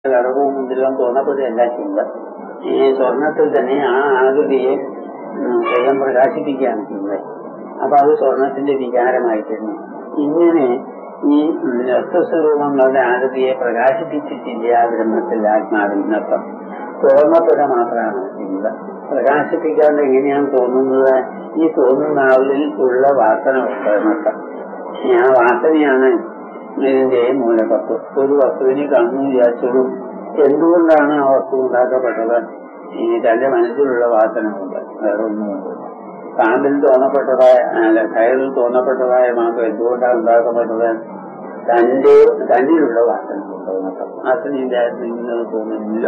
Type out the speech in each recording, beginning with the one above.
ഘടകവും മുദ്രവും തോന്നപ്പെടുകയല്ല ചിന്ത ഈ സ്വർണത്തിൽ തന്നെ ആ ആകൃതിയെ ഉം, സ്വയം പ്രകാശിപ്പിക്കുകയാണ് ചിന്ത അപ്പൊ അത് സ്വർണത്തിന്റെ വികാരമായിത്തീരുന്നു ഇങ്ങനെ ഈ രക്തസ്വരൂപങ്ങളുടെ ആകൃതിയെ പ്രകാശിപ്പിച്ചിട്ടില്ല ബ്രഹ്മത്തിൽ ആത്മാവിൽ നൃത്തം തോന്നപ്പെടുക മാത്രമാണ് ചിന്ത പ്രകാശിപ്പിക്കാണ്ട് എങ്ങനെയാണ് തോന്നുന്നത് ഈ തോന്നുന്ന ആളിൽ ഉള്ള വാസന നൃത്തം ഈ ആ വാസനയാണ് ഇതിന്റെ മൂലവസ്തു ഒരു വസ്തുവിനെ കാണുന്നു വിചാരിച്ചോളൂ എന്തുകൊണ്ടാണ് ആ വസ്തു ഉണ്ടാക്കപ്പെട്ടത് ഈ തന്റെ മനസ്സിലുള്ള വാസന കൊണ്ട് വേറെ ഒന്നുമുണ്ട് കാമ്പിൽ തോന്നപ്പെട്ടതായ അല്ല കയറിൽ തോന്നപ്പെട്ടതായ മാസം എന്തുകൊണ്ടാണ് ഉണ്ടാക്കപ്പെട്ടത് തന്റെ തന്നിലുള്ള വാസന കൊണ്ട് മാത്രം വാസനയില്ലായിരുന്നു ഇങ്ങനെ തോന്നുന്നില്ല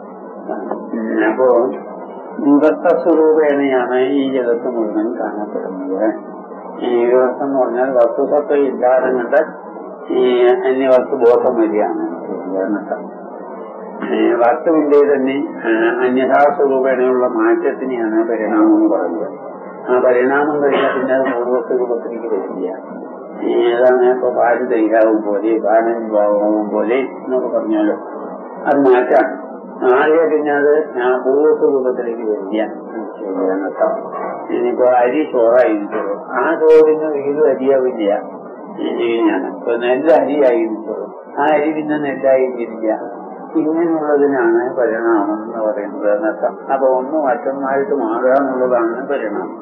അപ്പോ വിവസ്ഥ സ്വരൂപേണയാണ് ഈ ജഗത്ത് മുഴുവൻ കാണപ്പെടുന്നത് ഈ വിവസ്ഥ എന്ന് പറഞ്ഞാൽ വസ്തുസത്വം ഇല്ലാതെ കണ്ട് ഈ അന്യവസ്തു ബോധം വരികയാണ് എന്നർത്ഥം. ഈ വസ്തുവിന്റെ തന്നെ അന്യഥാസ്വരൂപേണയുള്ള മാറ്റത്തിനെയാണ് പരിണാമം എന്ന് പറയുന്നത് ആ പരിണാമം കഴിഞ്ഞാൽ പിന്നെ അത് പൂർവ്വസ്വരൂപത്തിലേക്ക് വരില്ല ഈ ഏതാണ് ഇപ്പൊ പാല് തൈരാവും പോലെ പാലൻ ഭാവവും പോലെ എന്നൊക്കെ പറഞ്ഞാലോ അത് മാറ്റാം ആകെ പിന്നെ അത് ഞാൻ പൂർവ്വസ്വരൂപത്തിലേക്ക് വരില്ല എന്നർത്ഥം ഇനിയിപ്പോ അരി ചോറായിരിക്കുള്ളൂ ആ ചോറിന് വീണ്ടും അരിയാവില്ല ഇങ്ങനെയാണ് ഇപ്പൊ നെല്ല് അരിയായിരിക്കുള്ളൂ ആ അരി പിന്നെ നെല്ലായിരിക്കില്ല ഇങ്ങനെയുള്ളതിനാണ് പരിണാമം എന്ന് പറയുന്നത് എന്നർത്ഥം അപ്പൊ ഒന്ന് മറ്റൊന്നായിട്ട് മാറുക എന്നുള്ളതാണ് പരിണാമം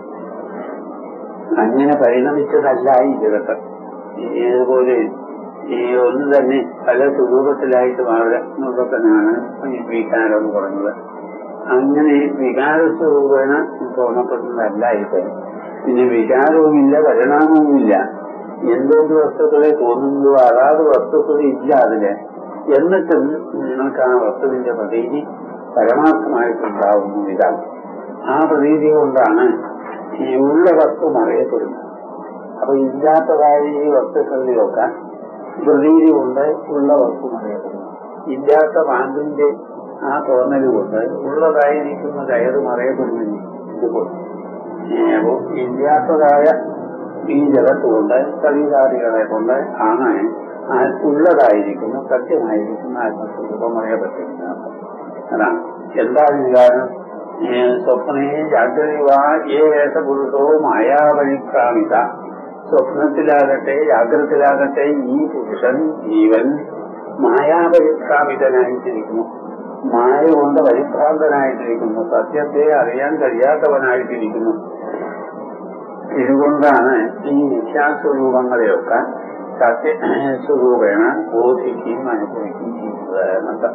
അങ്ങനെ പരിണമിച്ചതല്ല ഈ ജഗത്ത് ഇതുപോലെ ഈ ഒന്ന് തന്നെ പല സ്വരൂപത്തിലായിട്ട് മാറുക എന്നുള്ളതിനാണ് ഈ വികാരം എന്ന് പറയുന്നത് അങ്ങനെ വികാര സ്വരൂപേണ തോന്നപ്പെടുന്നതല്ല ഇത് പിന്നെ വികാരവുമില്ല പരിണാമവുമില്ല എന്തൊരു വസ്തുക്കളെ തോന്നുന്നതോ അതാത് വസ്തുക്കൾ ഇല്ല അതില് എന്നിട്ടും നിങ്ങൾക്ക് ആ വസ്തുവിന്റെ പ്രതീതി പരമാർത്ഥമായിട്ടുണ്ടാവുന്നു ഇതാണ് ആ പ്രതീതി കൊണ്ടാണ് ഈ ഉള്ള വസ്തു മറയപ്പെടുന്നത് അപ്പൊ ഇല്ലാത്തതായ ഈ വസ്തുക്കളിലൊക്കെ പ്രതീതി കൊണ്ട് ഉള്ള വസ്തു മറയപ്പെടുന്നു ഇല്ലാത്ത പാമ്പിന്റെ ആ തോന്നൽ കൊണ്ട് ഉള്ളതായിരിക്കുന്ന കയറ് മറയപ്പെടുന്നില്ല ഇതുകൊണ്ട് അപ്പോ ഇല്ലാത്തതായ ഈ ജഗത്ത് കൊണ്ട് ശരീരാദികളെ കൊണ്ട് ആണ് ആ ഉള്ളതായിരിക്കുന്ന സത്യമായിരിക്കുന്ന ആത്മസ്വരൂപം അറിയപ്പെട്ടിരിക്കുന്നത് അതാണ് എന്താ വികാരം സ്വപ്നേ ജാഗ്രതവാ ഏക പുരുഷോ മായാപരിക്രാമിത സ്വപ്നത്തിലാകട്ടെ ജാഗ്രതത്തിലാകട്ടെ ഈ പുരുഷൻ ജീവൻ മായാപരിക്രാമിതനായിട്ടിരിക്കുന്നു മായ കൊണ്ട് പരിഭ്രാന്തനായിട്ടിരിക്കുന്നു സത്യത്തെ അറിയാൻ കഴിയാത്തവനായിട്ടിരിക്കുന്നു ഇതുകൊണ്ടാണ് ഈ നിശാസ്വരൂപങ്ങളെയൊക്കെ സത്യ സ്വരൂപേണ ബോധിക്കുകയും അനുഭവിക്കുകയും ചെയ്യുന്നത് എന്നർത്ഥം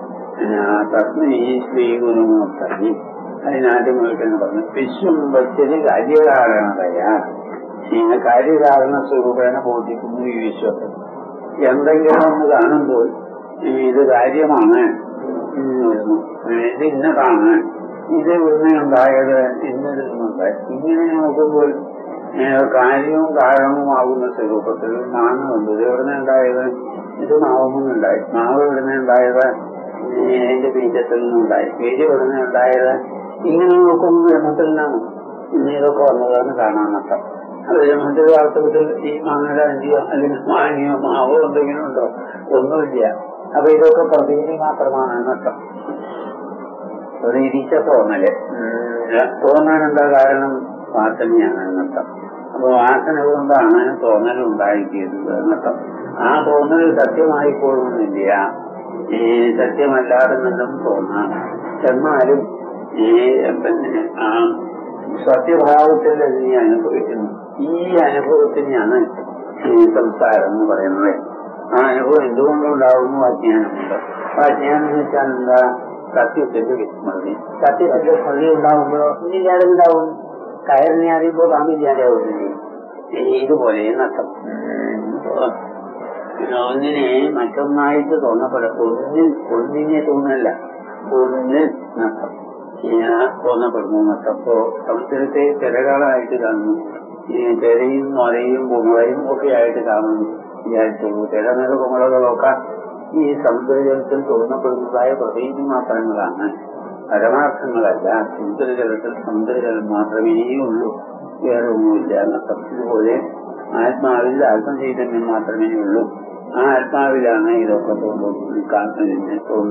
തസ്മൈ ശ്രീ ഗുരുമൂർത്തി അതിനാദ്യം നോക്കിയെന്ന് പറഞ്ഞു വിശ്വംബത്തിന് കാര്യകാരണതയാ ഇങ്ങനെ കാര്യകാരണ സ്വരൂപേണ ബോധിക്കുന്നു ഈ വിശ്വത്തെ എന്തെങ്കിലും ഒന്ന് കാണുമ്പോൾ ഇത് കാര്യമാണ് ഇത് ഇന്നതാണ് ഇത് ഇവിടുന്ന് ഉണ്ടായത് ഇന്നതിൽ നിന്നുണ്ടായി ഇങ്ങനെ നോക്കുമ്പോൾ കാര്യവും കാരണവുമാകുന്ന സ്വരൂപത്തിൽ മാങ്ങ കണ്ടത് എവിടുന്ന് ഉണ്ടായത് ഇത് മാവുന്നുണ്ടായി മാവ് എവിടുന്ന് ഉണ്ടായത് അതിന്റെ ബീജത്തിൽ നിന്നുണ്ടായി ബീജം എവിടുന്ന് ഉണ്ടായത് ഇങ്ങനെ നോക്കുമ്പോൾ ബ്രഹ്മത്തിൽ നിന്നാണ് ഇന്ന് ഇതൊക്കെ വന്നതാണ് കാണാനർത്ഥം അത് ബ്രഹ്മത്തിൽ വാസ്തവത്തിൽ ഈ മാങ്ങയുടെ അഞ്ചിയോ അല്ലെങ്കിൽ മാങ്ങയോ മാവോ എന്തെങ്കിലും ഉണ്ടോ ഒന്നുമില്ല അപ്പൊ ഇതൊക്കെ പ്രതീതി മാത്രമാണ് എന്നർത്ഥം പ്രതീതിച്ച തോന്നല് തോന്നാൻ എന്താ കാരണം വാസനയാണ് എന്നർത്ഥം അപ്പൊ വാസന കൊണ്ടാണ് തോന്നൽ ഉണ്ടായിത്തീരുന്നത് എന്നർത്ഥം ആ തോന്നൽ സത്യമായിക്കൊള്ളുന്നില്ല ഈ സത്യമല്ലാതെ നിന്നും തോന്നാം എന്നാലും ഈ പിന്നെ ആ സത്യഭാവത്തിൽ അതിനെ അനുഭവിക്കുന്നു ഈ അനുഭവത്തിനെയാണ് ഈ സംസാരം എന്ന് പറയുന്നത് ആ അനുഭവം എന്തുകൊണ്ടുണ്ടാവുന്നു അജ്ഞാനമുണ്ട് അപ്പൊ അജ്ഞാനം എന്ന് വെച്ചാൽ എന്താ സത്യത്തിന്റെ വിസ്മൃതി സത്യത്തിന്റെ സ്മൃതി ഉണ്ടാവുമ്പോഴോ ഇല്ലാതെ ഉണ്ടാവും കയറിനെ അറിയുമ്പോൾ പാമ്പില്ലാതെയാവുന്നില്ലേ ഇതുപോലെ നഷ്ടം ഒന്നിനെ മറ്റൊന്നായിട്ട് തോന്നപ്പെടാം ഒന്നിൽ ഒന്നിനെ തോന്നല്ല ഒന്നിൽ നഷ്ടം ഇങ്ങനെ തോന്നപ്പെടുന്നു നഷ്ടം അപ്പോ സമുദ്രത്തെ തിരകളായിട്ട് കാണുന്നു ഈ തിരയും നൊരയും കുമളയും ഒക്കെ ആയിട്ട് കാണുന്നു വിചാരിച്ചോളൂ തിരനില കുമളകളൊക്കെ ഈ സമുദ്രജലത്തിൽ തോന്നപ്പെടുന്നതായ പ്രതീതി മാത്രങ്ങളാണ് പരമാർത്ഥങ്ങളല്ല സമുദ്രജലത്തിൽ സമുദ്രജലം മാത്രമേ ഉള്ളൂ വേറെ ഒന്നുമില്ല എന്നർത്ഥം ഇതുപോലെ ആത്മാവിൽ ആത്മചൈതന്യം മാത്രമേ ഉള്ളൂ ആ ആത്മാവിലാണ് ഇതൊക്കെ തോന്നുന്നത്